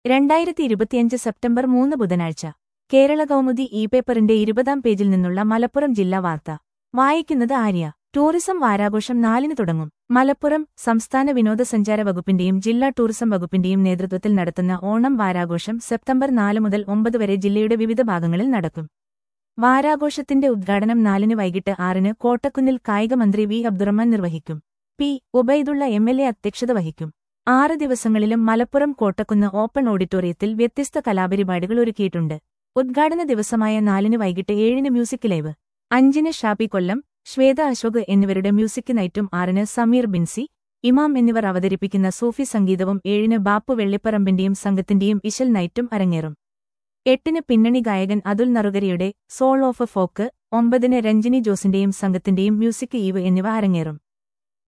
രണ്ടായിരത്തി ഇരുപത്തിയഞ്ച് സെപ്റ്റംബർ മൂന്ന് ബുധനാഴ്ച കേരള കൗമുദി ഇ പേപ്പറിന്റെ ഇരുപതാം പേജിൽ നിന്നുള്ള മലപ്പുറം ജില്ലാ വാർത്ത വായിക്കുന്നത് ആര്യ ടൂറിസം വാരാഘോഷം നാലിന് തുടങ്ങും മലപ്പുറം സംസ്ഥാന വിനോദസഞ്ചാര വകുപ്പിന്റെയും ജില്ലാ ടൂറിസം വകുപ്പിന്റെയും നേതൃത്വത്തിൽ നടത്തുന്ന ഓണം വാരാഘോഷം സെപ്റ്റംബർ നാല് മുതൽ ഒമ്പത് വരെ ജില്ലയുടെ വിവിധ ഭാഗങ്ങളിൽ നടക്കും വാരാഘോഷത്തിന്റെ ഉദ്ഘാടനം നാലിന് വൈകിട്ട് ആറിന് കോട്ടക്കുന്നിൽ കായികമന്ത്രി വി അബ്ദുറഹ്മാൻ നിർവഹിക്കും P Ubaidulla M L A അധ്യക്ഷത വഹിക്കും ആറ് ദിവസങ്ങളിലും മലപ്പുറം കോട്ടക്കുന്ന് ഓപ്പൺ ഓഡിറ്റോറിയത്തിൽ വ്യത്യസ്ത കലാപരിപാടികൾ ഒരുക്കിയിട്ടുണ്ട് ഉദ്ഘാടന ദിവസമായ നാലിന് വൈകിട്ട് ഏഴിന് മ്യൂസിക് ലൈവ് അഞ്ചിന് ഷാപ്പി കൊല്ലം ശ്വേത അശോക് എന്നിവരുടെ മ്യൂസിക് നൈറ്റും ആറിന് സമീർ ബിൻസി ഇമാം എന്നിവർ അവതരിപ്പിക്കുന്ന സൂഫി സംഗീതവും ഏഴിന് ബാപ്പു വെള്ളിപ്പറമ്പിന്റെയും സംഘത്തിന്റെയും ഇശൽ നൈറ്റും അരങ്ങേറും എട്ടിന് പിന്നണി ഗായകൻ അതുൽ നറുകരിയുടെ സോൾ ഓഫ് ഫോക്ക് ഒമ്പതിന് രഞ്ജിനി ജോസിന്റെയും സംഘത്തിന്റെയും മ്യൂസിക് ഈവ് എന്നിവ അരങ്ങേറും